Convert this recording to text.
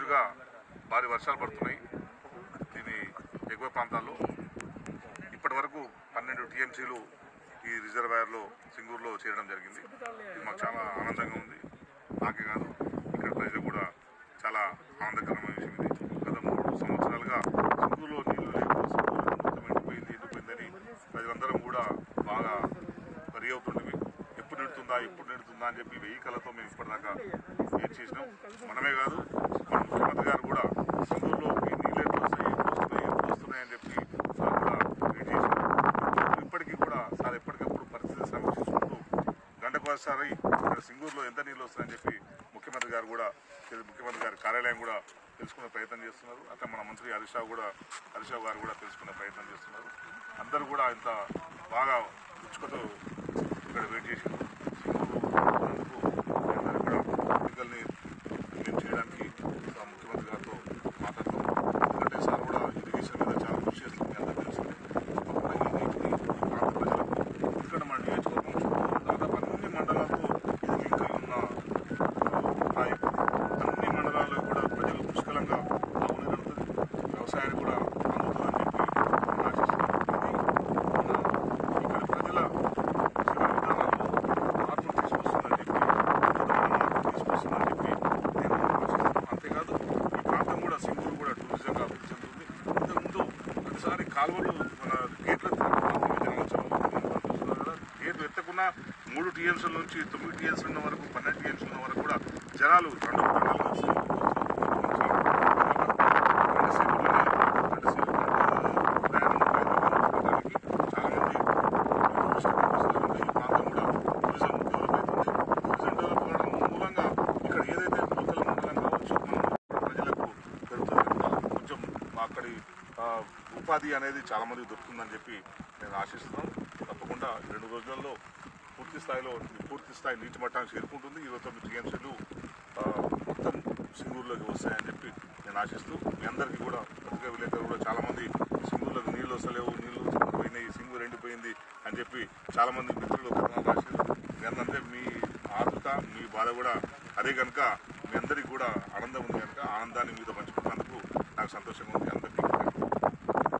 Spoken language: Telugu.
రోజులుగా భారీ వర్షాలు పడుతున్నాయి దీని ఎగువ ప్రాంతాల్లో ఇప్పటి వరకు పన్నెండు టీఎంసీలు ఈ రిజర్వాయర్లో సింగూరులో చేరడం జరిగింది ఇది మాకు చాలా ఆనందంగా ఉంది నాకే కాదు ఇక్కడ ప్రజలు కూడా చాలా ఆనందకరమైన విషయం ఇది గత మూడు సంవత్సరాలుగా సింగూరులో నీళ్లు లేవు సింగూరు మొత్తం ఎండిపోయింది ఎండిపోయిందని ప్రజలందరం కూడా బాగా వరి అవుతుండేవి ఎప్పుడు నిడుతుందా ఎప్పుడు నిడుతుందా అని చెప్పి వెయ్యి కళ్ళతో మేము ఇప్పటిదాకా ఏం చేసినాం మనమే కాదు మన ముఖ్యమంత్రి గారు కూడా సింగూరులో ఈ నీళ్ళు ఎప్పుడు వస్తాయి ఎప్పుడు వస్తున్నాయి ఎప్పుడు వస్తున్నాయి అని చెప్పి సార్ కూడా వెయిట్ చేసినాం ఇప్పుడు ఇప్పటికీ కూడా సార్ ఎప్పటికప్పుడు పరిస్థితి సమీక్షించుకుంటూ గంటకు ఒకసారి ఇక్కడ సింగూరులో ఎంత నీళ్ళు వస్తాయని చెప్పి ముఖ్యమంత్రి గారు కూడా తెలు- ముఖ్యమంత్రి గారి కార్యాలయం కూడా తెలుసుకునే ప్రయత్నం చేస్తున్నారు అట్లా మన మంత్రి హరీష్ రావు కూడా హరీష్ రావు గారు కూడా తెలుసుకునే ప్రయత్నం చేస్తున్నారు అందరూ కూడా ఇంత బాగా రుచుకతో ఇక్కడ వెయిట్ చేసి సింగూరు అందరూ కూడా ఎన్నికల్ని మేము చేయడానికి ఆ ముఖ్యమంత్రి గారితో మాట్లాడతాం ఎందుకంటే సార్ కూడా ఇరిగేషన్ మీద చాలా కృషి చేస్తుంది మీ అందరికీ తెలిసిందే తప్పకుండా ఈ నీటిని ఈ ప్రాంత ప్రజలకు ఇక్కడ మన నియోజకవర్గం చుట్టూ దాదాపు అన్ని మండలాలతో ఇది లింక్ అయి ఉన్న ప్రాజెక్ట్ అన్ని మండలాల్లో కూడా ప్రజలు పుష్కలంగా తాగునీరు అందుతుంది వ్యవసాయానికి కూడా అందుతుందని చెప్పి నేను ఆశిస్తున్నాను ఇది మన ఇక్కడ ప్రజల జీవన విధానాల్లో మార్పులు తీసుకొస్తుందని చెప్పి అద్భుతమైన మార్పులు తీసుకొస్తుందని చెప్పి నేను ఆశిస్తున్నాను అంతేకాదు ఈ ప్రాంతం కూడా సింగూరు కూడా టూరిజంగా అభివృద్ధి చెందుతుంది ఇంతకుముందు ప్రతిసారి కాలువలు మన గేట్లు గేట్లు ఎత్తకున్నా మూడు టీఎంసీల నుంచి తొమ్మిది టీఎంసీల ఉన్న వరకు పన్నెండు టీఎంసీల ఉన్న వరకు కూడా జనాలు రెండు పంటలు వచ్చి చాలా మంది టూరిస్ట్ ప్లేసులు ఈ ప్రాంతం కూడా టూరిజం డెవలప్ అవుతుంది టూరిజం డెవలప్ అవ్వడం మూలంగా ఇక్కడ ఏదైతే లోకల్ మండలం కావచ్చు మన ప్రజలకు పెరుగుతుంది కొంచెం అక్కడి ఆ, ఉపాధి అనేది చాలా మందికి దొరుకుతుందని చెప్పి నేను ఆశిస్తున్నాను తప్పకుండా ఈ రెండు రోజుల్లో పూర్తి స్థాయిలో పూర్తి స్థాయి నీటి మట్టానికి చేరుకుంటుంది ఇరవై తొమ్మిది టీఎంసీలు మొత్తం సింగూరులోకి వస్తాయని చెప్పి నేను ఆశిస్తూ మీ అందరికీ కూడా పత్రికా విలేకరులు కూడా చాలా మంది సింగూరులోకి నీళ్ళు వస్తలేవు నీళ్ళు పోయినాయి సింగూరు ఎండిపోయింది అని చెప్పి చాలా మంది మిత్రులు కథనాలు రాశారు ఏంటంటే మీ ఆతృత మీ బాధ కూడా అదే కనుక మీ అందరికీ కూడా ఆనందం ఉంది కనుక ఆనందాన్ని మీతో పంచుకున్నందుకు నాకు సంతోషంగా ఉంది అందరికీ